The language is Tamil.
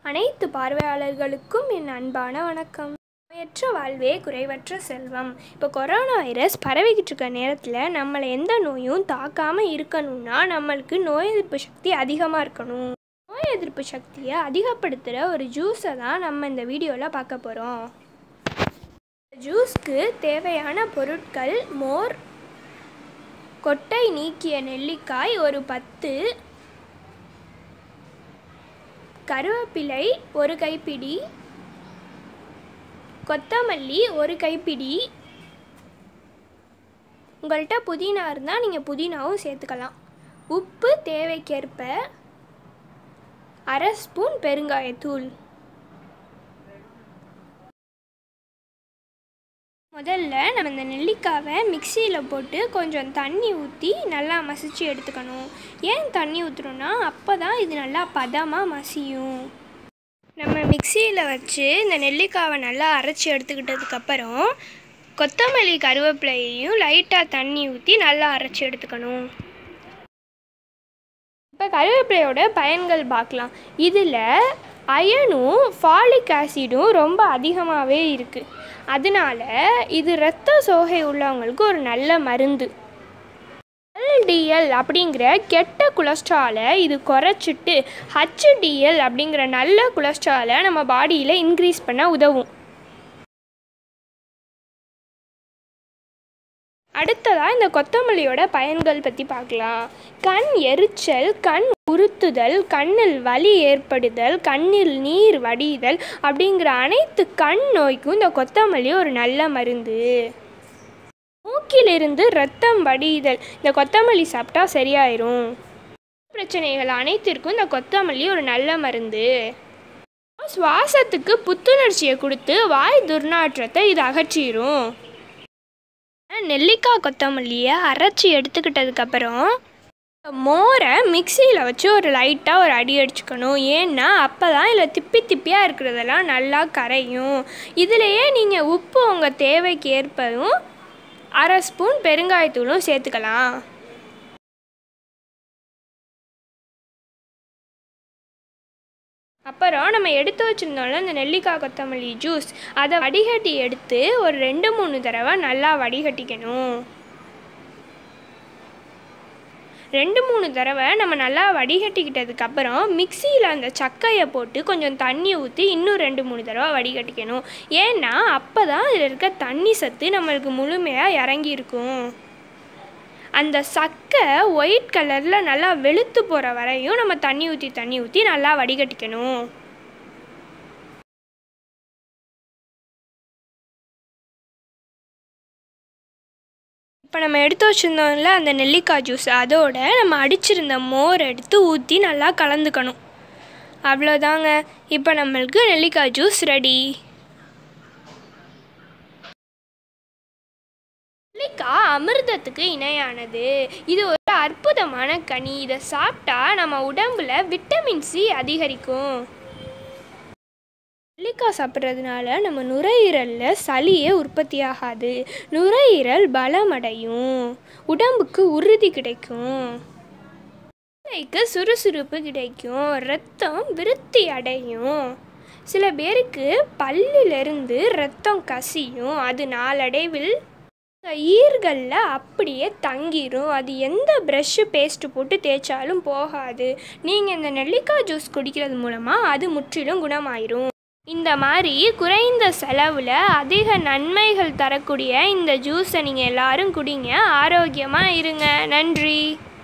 அனைத்து பார்வையாளர்களுக்கும் என் அன்பான வணக்கம் நோயற்ற வாழ்வே குறைவற்ற செல்வம் இப்போ கொரோனா வைரஸ் பரவிக்கிட்டு இருக்க நேரத்தில் நம்மளை எந்த நோயும் தாக்காமல் இருக்கணும்னா நம்மளுக்கு நோய் எதிர்ப்பு சக்தி அதிகமாக இருக்கணும் நோய் எதிர்ப்பு சக்தியை அதிகப்படுத்துகிற ஒரு ஜூஸை தான் நம்ம இந்த வீடியோவில் பார்க்க போகிறோம் ஜூஸ்க்கு தேவையான பொருட்கள் மோர் கொட்டை நீக்கிய நெல்லிக்காய் ஒரு பத்து கருவேப்பிலை ஒரு கைப்பிடி கொத்தமல்லி ஒரு கைப்பிடி உங்கள்கிட்ட புதினா இருந்தால் நீங்கள் புதினாவும் சேர்த்துக்கலாம் உப்பு தேவைக்கேற்ப அரை ஸ்பூன் பெருங்காயத்தூள் முதல்ல நம்ம இந்த நெல்லிக்காவை மிக்சியில் போட்டு கொஞ்சம் தண்ணி ஊற்றி நல்லா மசிச்சு எடுத்துக்கணும் ஏன் தண்ணி ஊற்றுறோன்னா அப்போ தான் இது நல்லா பதமாக மசியும் நம்ம மிக்சியில் வச்சு இந்த நெல்லிக்காவை நல்லா அரைச்சி எடுத்துக்கிட்டதுக்கப்புறம் கொத்தமல்லி கருவேப்பிலையையும் லைட்டாக தண்ணி ஊற்றி நல்லா அரைச்சி எடுத்துக்கணும் இப்போ கருவேப்பிலையோட பயன்கள் பார்க்கலாம் இதில் அயனும் ஃபாலிக் ஆசிடும் ரொம்ப அதிகமாகவே இருக்குது அதனால இது இரத்த சோகை உள்ளவங்களுக்கு ஒரு நல்ல மருந்து எல்டிஎல் அப்படிங்கிற கெட்ட கொலஸ்ட்ராலை இது குறைச்சிட்டு ஹச்டிஎல் அப்படிங்கிற நல்ல கொலஸ்ட்ராலை நம்ம பாடியில் இன்க்ரீஸ் பண்ண உதவும் அடுத்ததாக இந்த கொத்தமல்லியோட பயன்கள் பற்றி பார்க்கலாம் கண் எரிச்சல் கண் உறுத்துதல் கண்ணில் வலி ஏற்படுதல் கண்ணில் நீர் வடிதல் அப்படிங்கிற அனைத்து கண் நோய்க்கும் இந்த கொத்தமல்லி ஒரு நல்ல மருந்து மூக்கிலிருந்து ரத்தம் வடிதல் இந்த கொத்தமல்லி சாப்பிட்டா சரியாயிரும் பிரச்சனைகள் அனைத்திற்கும் இந்த கொத்தமல்லி ஒரு நல்ல மருந்து சுவாசத்துக்கு புத்துணர்ச்சியை கொடுத்து வாய் துர்நாற்றத்தை இது அகற்றிடும் நெல்லிக்காய் கொத்தமல்லியை அரைச்சி எடுத்துக்கிட்டதுக்கப்புறம் மோரை மிக்சியில் வச்சு ஒரு லைட்டாக ஒரு அடி அடிச்சுக்கணும் ஏன்னா அப்போ தான் இதில் திப்பி திப்பியாக இருக்கிறதெல்லாம் நல்லா கரையும் இதிலையே நீங்கள் உப்பு உங்கள் தேவைக்கு ஏற்பதும் அரை ஸ்பூன் பெருங்காயத்தூளும் சேர்த்துக்கலாம் அப்புறம் நம்ம எடுத்து வச்சுருந்தோம்ல இந்த நெல்லிக்காய் கொத்தமல்லி ஜூஸ் அதை வடிகட்டி எடுத்து ஒரு ரெண்டு மூணு தடவை நல்லா வடிகட்டிக்கணும் ரெண்டு மூணு தடவை நம்ம நல்லா வடிகட்டிக்கிட்டதுக்கப்புறம் மிக்சியில் அந்த சக்கையை போட்டு கொஞ்சம் தண்ணி ஊற்றி இன்னும் ரெண்டு மூணு தடவை வடிகட்டிக்கணும் ஏன்னா அப்போ தான் இதில் இருக்க தண்ணி சத்து நம்மளுக்கு முழுமையாக இறங்கியிருக்கும் அந்த சக்கை ஒயிட் கலரில் நல்லா வெளுத்து போகிற வரையும் நம்ம தண்ணி ஊற்றி தண்ணி ஊற்றி நல்லா வடிகட்டிக்கணும் இப்போ நம்ம எடுத்து வச்சுருந்தோம்ல அந்த நெல்லிக்காய் ஜூஸ் அதோட நம்ம அடிச்சிருந்த மோர் எடுத்து ஊற்றி நல்லா கலந்துக்கணும் அவ்வளோதாங்க இப்போ நம்மளுக்கு நெல்லிக்காய் ஜூஸ் ரெடி நெல்லிக்காய் அமிர்தத்துக்கு இணையானது இது ஒரு அற்புதமான கனி இதை சாப்பிட்டா நம்ம உடம்புல விட்டமின் சி அதிகரிக்கும் நெல்லிக்காய் சாப்பிட்றதுனால நம்ம நுரையீரலில் சளியே உற்பத்தியாகாது நுரையீரல் பலமடையும் உடம்புக்கு உறுதி கிடைக்கும் மூளைக்கு சுறுசுறுப்பு கிடைக்கும் ரத்தம் விருத்தி அடையும் சில பேருக்கு பல்லிலிருந்து ரத்தம் கசியும் அது நாளடைவில் ஈர்களில் அப்படியே தங்கிரும் அது எந்த ப்ரஷ்ஷு பேஸ்ட்டு போட்டு தேய்ச்சாலும் போகாது நீங்கள் இந்த நெல்லிக்காய் ஜூஸ் குடிக்கிறது மூலமாக அது முற்றிலும் குணமாயிரும் இந்த மாதிரி குறைந்த செலவில் அதிக நன்மைகள் தரக்கூடிய இந்த ஜூஸை நீங்கள் எல்லாரும் குடிங்க ஆரோக்கியமாக இருங்க நன்றி